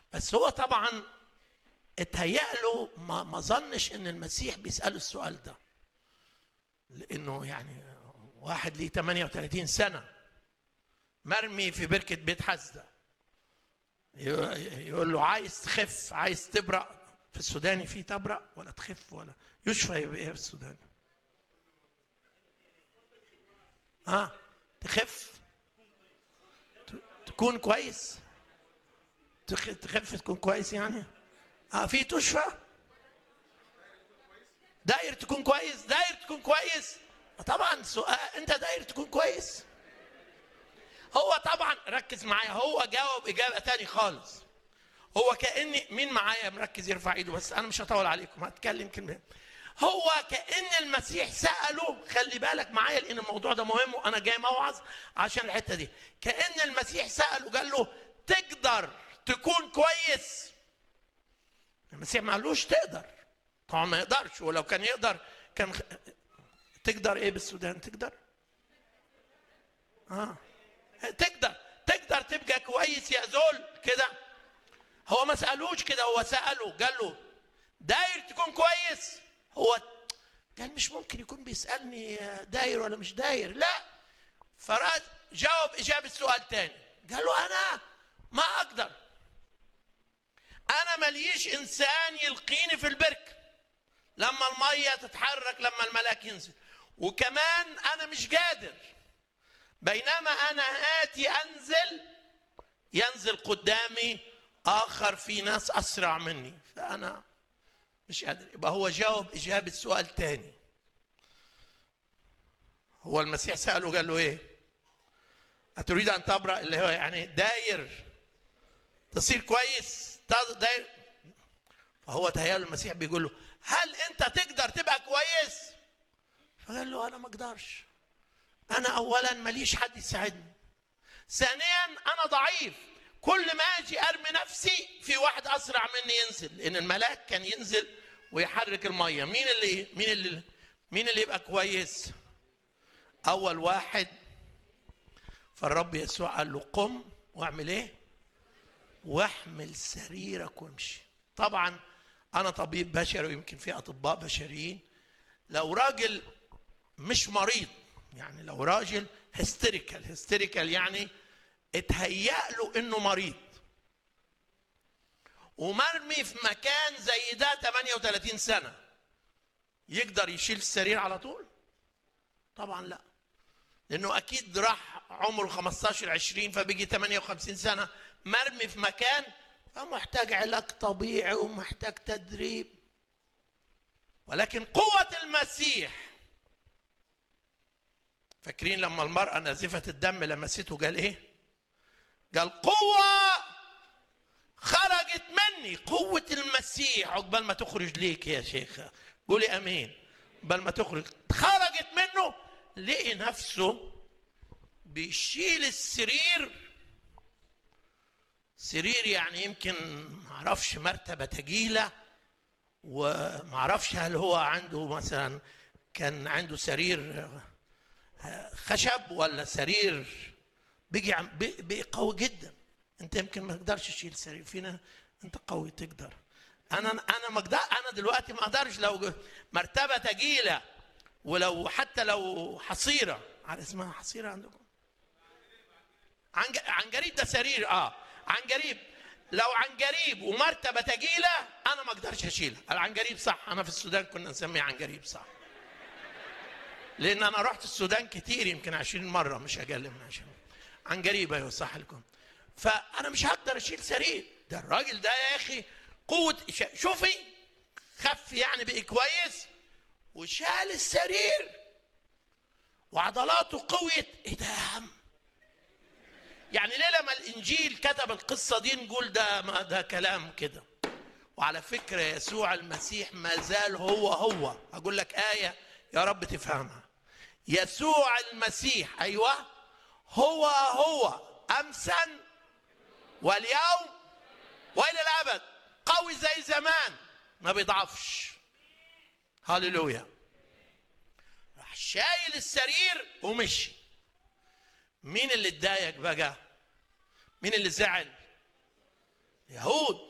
بس هو طبعا اتهيأ له ما ما ظنش ان المسيح بيسأله السؤال ده لانه يعني واحد ليه 38 سنه مرمي في بركه بيت حسده يقول له عايز تخف عايز تبرأ في السوداني في تبرأ ولا تخف ولا يشفى يبقى ايه في السوداني ها آه. تخف تكون كويس تخف تكون كويس يعني اه في تشفى داير تكون كويس داير تكون كويس طبعا سؤال انت داير تكون كويس هو طبعا ركز معايا هو جاوب اجابه تاني خالص هو كاني مين معايا مركز يرفع ايده بس انا مش هطول عليكم هتكلم كلمه هو كان المسيح ساله خلي بالك معايا لان الموضوع ده مهم وانا جاي موعظ عشان الحته دي كان المسيح ساله قال له تقدر تكون كويس المسيح ما قالوش تقدر طبعا ما يقدرش ولو كان يقدر كان تقدر ايه بالسودان تقدر اه تقدر تقدر تبقى كويس يا زول كده هو ما سالوش كده هو ساله قال له داير تكون كويس هو قال مش ممكن يكون بيسالني داير ولا مش داير لا فراد جاوب اجابه سؤال تاني قال له انا ما اقدر انا ماليش انسان يلقيني في البركه لما الميه تتحرك لما الملاك ينزل وكمان انا مش قادر بينما انا اتي انزل ينزل قدامي اخر في ناس اسرع مني فانا مش قادر يبقى هو جاوب اجابه سؤال تاني هو المسيح ساله قال له ايه اتريد ان تبرا اللي هو يعني داير تصير كويس داير فهو تهيأ المسيح بيقول له هل انت تقدر تبقى كويس فقال له انا ما اقدرش انا اولا ماليش حد يساعدني ثانيا انا ضعيف كل ما اجي ارمي نفسي في واحد اسرع مني ينزل لان الملاك كان ينزل ويحرك الميه مين اللي مين اللي مين اللي يبقى كويس اول واحد فالرب يسوع قال له قم واعمل ايه واحمل سريرك وامشي طبعا انا طبيب بشري ويمكن في اطباء بشريين لو راجل مش مريض يعني لو راجل هستيريكال هستيريكال يعني اتهيأ له انه مريض ومرمي في مكان زي ده 38 سنة يقدر يشيل السرير على طول؟ طبعا لا لانه اكيد راح عمره 15 20 فبيجي 58 سنة مرمي في مكان فمحتاج علاج طبيعي ومحتاج تدريب ولكن قوة المسيح فاكرين لما المرأة نازفة الدم لمسته قال ايه؟ قال قوة خرجت مني قوة المسيح عقبال ما تخرج ليك يا شيخ قولي امين بل ما تخرج خرجت منه لقي نفسه بيشيل السرير سرير يعني يمكن معرفش مرتبة تجيلة ومعرفش هل هو عنده مثلا كان عنده سرير خشب ولا سرير بيجي بقي قوي جدا انت يمكن ما تقدرش تشيل سرير فينا انت قوي تقدر انا انا ما اقدر انا دلوقتي ما اقدرش لو مرتبه تجيله ولو حتى لو حصيره على اسمها حصيره عندكم عن عنجريب ده سرير اه عنجريب لو عنجريب ومرتبه تجيله انا ما اقدرش اشيلها العنجريب صح انا في السودان كنا نسميه عنجريب صح لان انا رحت السودان كتير يمكن 20 مره مش اقل من 20 عن قريب ايوه صح لكم فانا مش هقدر اشيل سرير ده الراجل ده يا اخي قوه شوفي خف يعني بقي كويس وشال السرير وعضلاته قويت ايه ده يا عم يعني ليه لما الانجيل كتب القصه دي نقول ده ما ده كلام كده وعلى فكره يسوع المسيح ما زال هو هو هقول لك ايه يا رب تفهمها يسوع المسيح ايوه هو هو امسا واليوم والى الابد قوي زي زمان ما بيضعفش هللويا راح شايل السرير ومشي مين اللي اتضايق بقى مين اللي زعل يهود